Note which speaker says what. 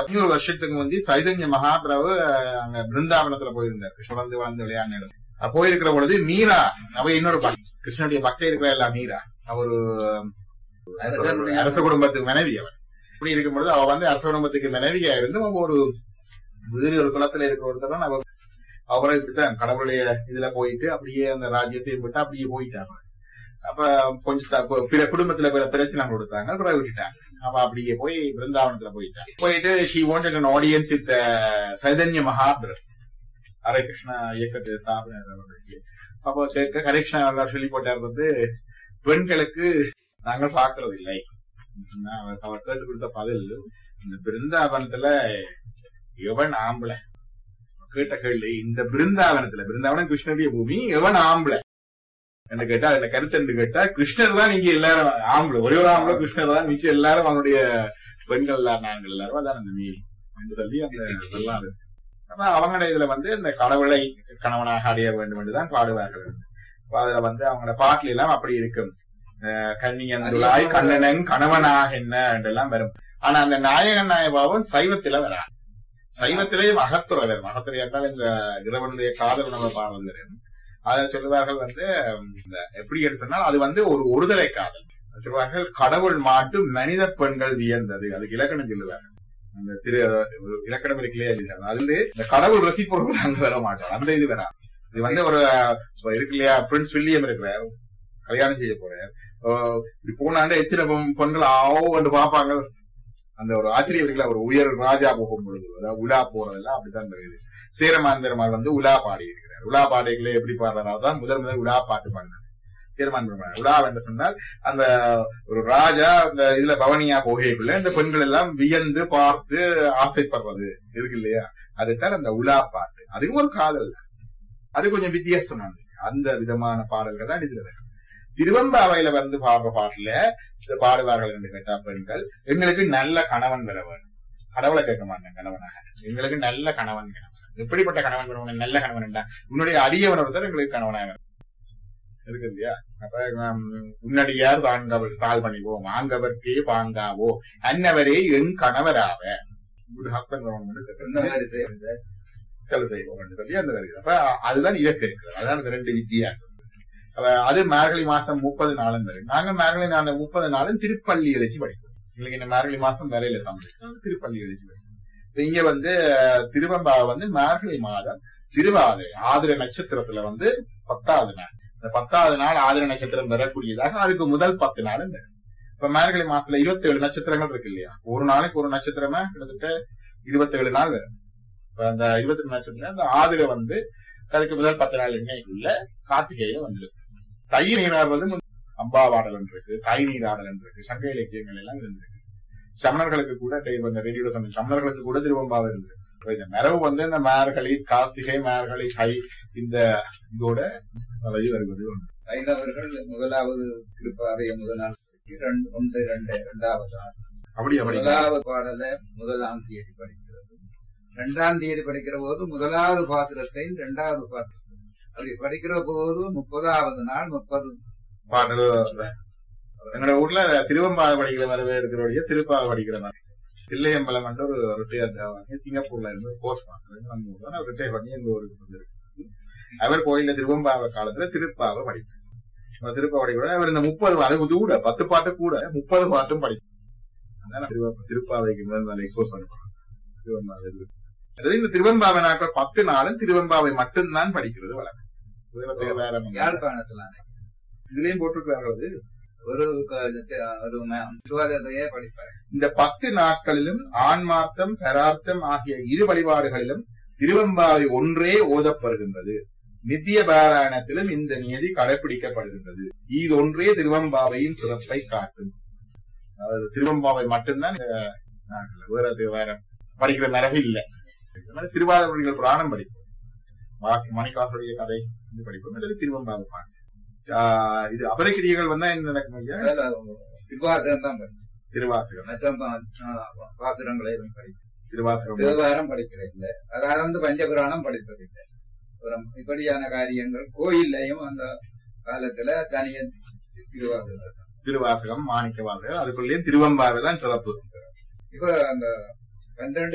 Speaker 1: பதினோரு வருஷத்துக்கு முந்தி சைதன்ய மகாபிரபு அஹ், அங்க பிருந்தாவனத்துல போயிருந்தார் கிருஷ்ணன் வந்து வளர்ந்து விளையாடின இடம். அப்ப போயிருக்கிற பொழுது மீரா அவ இன்னொரு பக்தி கிருஷ்ணனுடைய பக்தி இருக்கிற எல்லாம் மீரா அவரு
Speaker 2: அரசனுடைய-
Speaker 1: அரச குடும்பத்துக்கு மனைவி அவன் இப்படி இருக்கும் பொழுது அவ வந்து அரச குடும்பத்துக்கு மனைவியா இருந்து அவ ஒரு வேறு ஒரு குலத்துல இருக்கிற ஒருத்தர் அவ அவரை இப்படித்தான் கடவுளுடைய இதுல போயிட்டு அப்படியே அந்த ராஜ்யத்தையும் விட்டு அப்படியே போயிட்டாங்க அப்ப கொஞ்சம் த- கொ- பிற குடும்பத்துல பிற பிரச்சனை கொடுத்தாங்க அப்புறம் விட்டுட்டாங்க அவ அப்படியே போய் பிருந்தாவனத்துல போயிட்டாங்க போயிட்டு she wanted an audience with Chaitanya Mahaprabhu Hare Krishna இயக்கத்தை ஸ்தாபனர் அவர்களுக்கு. அப்போ கேட்க ஹரே கிருஷ்ணா அவர்கள் சொல்லி போட்டார் வந்து பெண்களுக்கு நாங்கள் பார்க்கறது இல்லை சொன்னா அவர் அவர் கேட்டு கொடுத்த பதில் இந்த பிருந்தாவனத்துல எவன் ஆம்பளை கேட்ட கேள்வி இந்த பிருந்தாவனத்துல பிருந்தாவனம் கிருஷ்ணனுடைய பூமி எவன் ஆம்பளை என்று கேட்டா அதுல கருத்து என்று கேட்டா கிருஷ்ணர் தான் இங்க எல்லாரும் ஆம்பளை ஒரே ஒரு ஆம்பளை கிருஷ்ணர் தான் மிச்சம் எல்லாரும் அவனுடைய பெண்கள் எல்லாம் நாங்கள் எல்லாரும் அதான் அந்த மீறி என்று சொல்லி அந்த இதெல்லாம் இருக்கு அப்ப அவங்களோட இதுல வந்து இந்த கடவுளை கணவனாக அடைய வேண்டும் என்றுதான் பாடுவார்கள் அப்ப அதுல வந்து அவங்களோட பாட்டுல எல்லாம் அப்படி இருக்கும் அஹ் கன்னியந்துளாய் கண்ணனன் கணவனாக என்ன என்றெல்லாம் வரும் ஆனா அந்த நாயகன் நாயபாவும் சைவத்தில வரா சைவத்திலே அகத்துறை வரும் அகத்துறை என்றால் இந்த இறைவனுடைய காதல் நம்ம பாடுறது வரும் அதை சொல்லுவார்கள் வந்து இந்த எப்படி எடுத்து சொன்னால் அது வந்து ஒரு ஒருதலை காதல் சொல்லுவார்கள் கடவுள் மாட்டு மனித பெண்கள் வியந்தது அதுக்கு இலக்கணம் சொல்லுவார்கள் அந்த திரு ஒரு இலக்கணம் இருக்குல்லையா இல்லையா? அது வந்து இந்த கடவுள் ரசிப்பவர்கள் அங்க வர மாட்டோம் அந்த இது வரா இது வந்து ஒரு இப்ப இருக்கு இல்லையா பிரின்ஸ் வில்லியம் இருக்கிறார் கல்யாணம் செய்ய போறார் அஹ் இப்படி போனாண்ட எத்தனை பொ- பெண்கள் ஆவோ வந்து பாப்பாங்க அந்த ஒரு ஆச்சரியம் இருக்குல்ல ஒரு உயர் ராஜா போகும் பொழுது அதாவது உலா போறதெல்லாம் அப்படித்தான் தெரியுது சேரமான் பெருமாள் வந்து உலா பாடி இருக்கிறார் உலா பாடைகளை எப்படி பாடுறாரோ அதான் முதல் முதல் உலா பாட்டு பாடினார் சேரமான் பெருமாள் உலா என்று சொன்னால் அந்த ஒரு ராஜா அந்த இதுல பவனியா போகைக்குள்ள இந்த பெண்கள் எல்லாம் வியந்து பார்த்து ஆசைப்படுறது இருக்கு இல்லையா அதுதான் அந்த உலா பாட்டு அதுவும் ஒரு காதல் தான் அது கொஞ்சம் வித்தியாசமானது அந்த விதமான பாடல்கள் தான் இதுல வரும் திருவம்பாவையில வந்து பாடுற பாட்டுல இந்த பாடுவார்கள் என்று கேட்டா பெண்கள் எங்களுக்கு நல்ல கணவன் பெற வேண்டும் கடவுளை கேட்க மாட்டேன் கணவனாக எங்களுக்கு நல்ல கணவன் கணவன் எப்படிப்பட்ட கணவன் பெறவன் நல்ல கணவன் என்றா உன்னுடைய அடியவன் ஒருத்தர் எங்களுக்கு கணவனாக வேணும். இருக்கு இல்லையா அப்ப ஹம், உன்னடியார் தாங்கவர் தாழ் பணிவோம் ஆங்கவர்க்கே பாங்காவோ அன்னவரே என் கணவராவ குட் ஹஸ்பண்ட்
Speaker 2: சொன்னவரை செய்வது.
Speaker 1: கல் செய்வோம் என்று சொல்லி அந்த வருகிறது அப்ப அதுதான் இயக்க இருக்கிறது அதுதான் இந்த ரெண்டு வித்தியாசம் அப்ப அது மார்கழி மாசம் முப்பது நாளும் வரும் நாங்க மார்கழி அந்த முப்பது நாளும் திருப்பள்ளி எழுச்சி படிப்போம் எங்களுக்கு இந்த மார்கழி மாசம் வரையில தமிழ் திருப்பள்ளி எழுச்சி படிப்போம் இப்ப இங்க வந்து அஹ், திருவெம்பாவை வந்து மார்கழி மாதம் திருவாதிரை ஆதிர நட்சத்திரத்துல வந்து பத்தாவது நாள் இந்த பத்தாவது நாள் ஆதிர நட்சத்திரம் வரக்கூடியதாக அதுக்கு முதல் பத்து நாளும் வரும் இப்ப மார்கழி மாசத்துல இருபத்தி ஏழு நட்சத்திரங்கள் இருக்கு இல்லையா ஒரு நாளைக்கு ஒரு நட்சத்திரமா கிட்டத்தட்ட இருபத்தி ஏழு நாள் வரும் இப்ப அந்த இருபத்தி ரெண்டு நட்சத்திரம் அந்த ஆதிரை வந்து அதுக்கு முதல் பத்து நாள் எண்ணெய்க்குள்ள கார்த்திகையில வந்துடும் தை நீராடுறது முன் அம்பாவாடல் இருக்கு தை நீராடல் இருக்கு சங்க இலக்கியங்கள் எல்லாம் இருந்திருக்கு சமணர்களுக்கு கூட இப்ப இந்த ரேடியோல சொன்ன சமணர்களுக்கு கூட திருவம்பாவை இருந்திருக்கு இப்ப இந்த மரபு வந்து இந்த மார்கழி கார்த்திகை மார்கழி தை இந்த இதோட வழி வருவது ஒன்று
Speaker 2: ஐந்தவர்கள் முதலாவது திருப்பாவைய முதல் நாள் இரண்டு ஒன்று இரண்டு இரண்டாவது நாள்
Speaker 1: அப்படி அப்படி
Speaker 2: முதலாவது பாடலை முதலாம் தேதி படிக்கிறது இரண்டாம் தேதி படிக்கிற போது முதலாவது பாசுரத்தை இரண்டாவது பாசுரத்தை அப்படி படிக்கிற போது முப்பதாவது நாள் முப்பது
Speaker 1: பாடல் எங்களோட ஊர்ல திருவம்பாவை படிக்கிற மாதிரிவே இருக்கிறவடைய திருப்பாவை படிக்கிற மாதிரி தில்லையம்பலம் வந்து ஒரு ரிட்டையர்ட் ஆவாங்க சிங்கப்பூர்ல இருந்து ஒரு போஸ்ட் மாஸ்டர் நம்ம ஊர்ல அவர் ரிட்டையர் பண்ணி எங்க ஊருக்கு வந்திருக்கு அவர் கோயில்ல திருவம்பாவை காலத்துல திருப்பாவை படிப்பார் அந்த திருப்பாவை படிக்கிற அவர் இந்த முப்பது அது கூட பத்து பாட்டு கூட முப்பது பாட்டும் படிக்கும் அதான் திருவ- திருப்பாவைக்கு முதல் நாள் எக்ஸ்போஸ் பண்ணப்படுறோம் திருவம்பாவை இது. அதாவது இந்த திருவம்பாவை நாட்கள் பத்து நாளும் திருவம்பாவை மட்டும்தான் படிக்கிறது வழக்கம் இதுல வேற ஒண்ணும்
Speaker 2: யாழ்ப்பாணத்துல
Speaker 1: இதுலயும் போட்டிருக்கிறார்கள் அது
Speaker 2: ஒரு க- ஒரு ம- சுவாதத்தையே படிப்பார்
Speaker 1: இந்த பத்து நாட்களிலும் ஆன்மார்த்தம் பரார்த்தம் ஆகிய இரு வழிபாடுகளிலும் திருவம்பாவை ஒன்றே ஓதப்படுகின்றது நித்திய பாராயணத்திலும் இந்த நியதி கடைபிடிக்கப்படுகின்றது இது ஒன்றே திருவம்பாவையின் சிறப்பை காட்டும் அதாவது திருவம்பாவை மட்டும்தான் இந்த நாட்கள்ல. வேற அது வேற படிக்கிற மரபு இல்ல அதனால திருவாதிரைகள் புராணம் படிப்போம் வாசி மணிக்காசுடைய கதை இது படிப்போம் அல்லது திருவம்பாவை பாட்டு ஆஹ் இது அபரக்கிரியர்கள் வந்தா என்ன நடக்கும் ஐயா
Speaker 2: திருவாசகம் தான் படிக்கும்
Speaker 1: திருவாசகம்
Speaker 2: மற்ற பா- பாசுரங்களை எதுவும் படிக்கும்
Speaker 1: திருவாசகம்
Speaker 2: தேவாரம் படிக்கிறது இல்ல அதாவது வந்து பஞ்சபுராணம் படிப்பதில்லை அப்புறம் இப்படியான காரியங்கள் கோயில்லையும் அந்த காலத்துல தனிய திருவாசகம்
Speaker 1: திருவாசகம் மாணிக்க வாசகம் அதுக்குள்ளேயே திருவம்பாவை தான் சிறப்பு
Speaker 2: இப்ப அந்த பன்னிரண்டு